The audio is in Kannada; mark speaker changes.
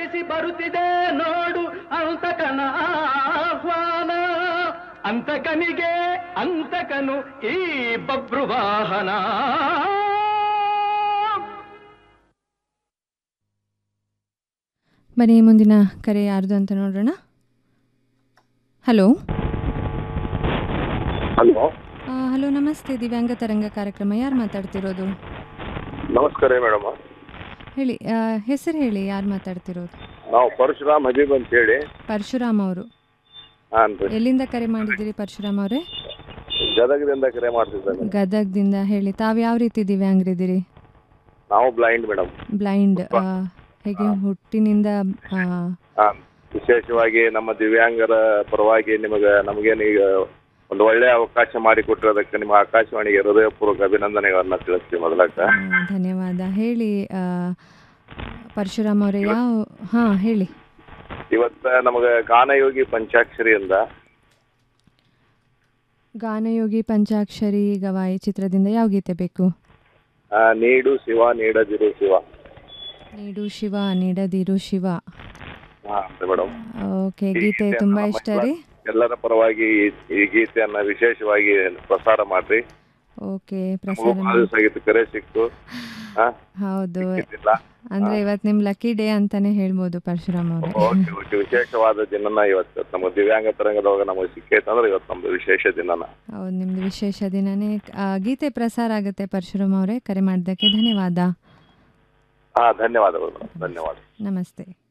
Speaker 1: ಘಟಿಸಿ ಬರುತ್ತಿದೆ ನೋಡು ಅಂತಕನ ಆಹ್ವಾನ ಅಂತಕನಿಗೆ ಅಂತಕನು ಈ ಬಬ್ರುವಾಹನ
Speaker 2: ಬನ್ನಿ ಮುಂದಿನ ಕರೆ ಯಾರ್ದು ಅಂತ ನೋಡೋಣ ಹಲೋ
Speaker 3: ಹಲೋ
Speaker 2: ಹಲೋ ನಮಸ್ತೆ ದಿವ್ಯಾಂಗ ತರಂಗ ಕಾರ್ಯಕ್ರಮ ಯಾರು ಮಾತಾಡ್ತಿರೋದು
Speaker 3: ನಮಸ್ಕಾರ ಮೇಡಮ್
Speaker 2: ಹೇಳಿ ಹೆಸರು ಹೇಳಿ ಯಾರು ಮಾತಾಡ್ತಿರೋದು
Speaker 3: ನಾವು ಪರಶುರಾಮ್ ಹಬೀಬ್ ಅಂತ ಹೇಳಿ
Speaker 2: ಪರಶುರಾಮ್ ಅವರು
Speaker 3: ಹಾಂ ರೀ
Speaker 2: ಎಲ್ಲಿಂದ ಕರೆ ಮಾಡಿದ್ದೀರಿ ಪರಶುರಾಮ್ ಅವರೇ
Speaker 3: ಗದಗದಿಂದ ಕರೆ ಮಾಡ್ತಿದ್ದೇನೆ
Speaker 2: ಗದಗದಿಂದ ಹೇಳಿ ತಾವು ಯಾವ ರೀತಿ ದಿವ್ಯಾಂಗರಿದ್ದೀರಿ
Speaker 3: ನಾವು ಬ್ಲೈಂಡ್ ಮೇಡಮ್
Speaker 2: ಬ್ಲೈಂಡ್ ಹೇಗೆ ಹುಟ್ಟಿನಿಂದ ಆ,
Speaker 3: ಹಾಂ ವಿಶೇಷವಾಗಿ ನಮ್ಮ ದಿವ್ಯಾಂಗರ ಪರವಾಗಿ ನಿಮಗೆ ನಮಗೇನು ಈಗ ಒಂದು ಒಳ್ಳೆಯ ಅವಕಾಶ ಮಾಡಿಕೊಟ್ಟಿರೋದಕ್ಕೆ ನಿಮ್ಮ ಆಕಾಶವಾಣಿಗೆ ಹೃದಯಪೂರ್ವಕ ಅಭಿನಂದನೆಗಳನ್ನ ತಿಳಿಸ್ತೀವಿ ಮೊದಲಕ್ಕ
Speaker 2: ಆ, ಧನ್ಯವಾದ ಹೇಳಿ ಆ, ಪರಶುರಾಮ್ ಅವರೇ ಯಾವ ಹಾಂ ಹೇಳಿ
Speaker 3: ಇವತ್ತ ನಮಗೆ ಗಾನಯೋಗಿ ಪಂಚಾಕ್ಷರಿಯಿಂದ
Speaker 2: ಗಾನಯೋಗಿ ಪಂಚಾಕ್ಷರಿ ಗವಾಯಿ ಚಿತ್ರದಿಂದ ಯಾವ ಗೀತೆ ಬೇಕು
Speaker 3: ಆ, ನೀಡು ಶಿವ ನೀಡದಿರು ಶಿವ
Speaker 2: ನೀಡು ಶಿವ ನೀಡದಿರು ಶಿವ
Speaker 3: ಹಾಂ ಮೇಡಮ್
Speaker 2: ಓಕೆ ಗೀತೆ ತುಂಬಾ ಇಷ್ಟ ರೀ
Speaker 3: ಎಲ್ಲರ ಪರವಾಗಿ ಈ- ಈ ಗೀತೆಯನ್ನ ವಿಶೇಷವಾಗಿ ಪ್ರಸಾರ ಮಾಡ್ರಿ
Speaker 2: ಓಕೆ
Speaker 3: ನಮಗೂ
Speaker 2: ಪ್ರಸಾರ
Speaker 3: ಬಹಳ
Speaker 2: ಮಾಡಿ
Speaker 3: ದಿವಸ ಆಗಿತ್ತು ಕರೆ ಸಿಕ್ತು ಹಾ
Speaker 2: ಹೌದು
Speaker 3: ಸಿಕ್ಕಿದ್ದಿಲ್ಲ
Speaker 2: ಅಂದ್ರೆ ಇವತ್ತು ನಿಮ್ ಲಕ್ಕಿ ಡೇ ಅಂತಾನೆ ಹೇಳ್ಬೋದು ಪರಶುರಾಮ್ ಅವರೇ
Speaker 3: ಓಕೆ ಓಕೆ ವಿಶೇಷವಾದ ದಿನನ ಇವತ್ತು ನಮ್ಮ ದಿವ್ಯಾಂಗ ತರಂಗದೊಳಗೆ ನಮಗೆ ಸಿಕ್ಕೈತೆ ಅಂದ್ರೆ ಇವತ್ತು ನಮ್ದು ವಿಶೇಷ ದಿನನ
Speaker 2: ಹೌದು ನಿಮ್ದು ವಿಶೇಷ ದಿನನೇ ಆ, ಗೀತೆ ಪ್ರಸಾರ ಆಗುತ್ತೆ ಪರಶುರಾಮ್ ಅವರೇ ಕರೆ ಮಾಡಿದ್ದಕ್ಕೆ ಧನ್ಯವಾದ
Speaker 3: ಹಾ ಧನ್ಯವಾದಗಳು ಮೇಡಮ್ ಧನ್ಯವಾದ
Speaker 2: ನಮಸ್ತೆ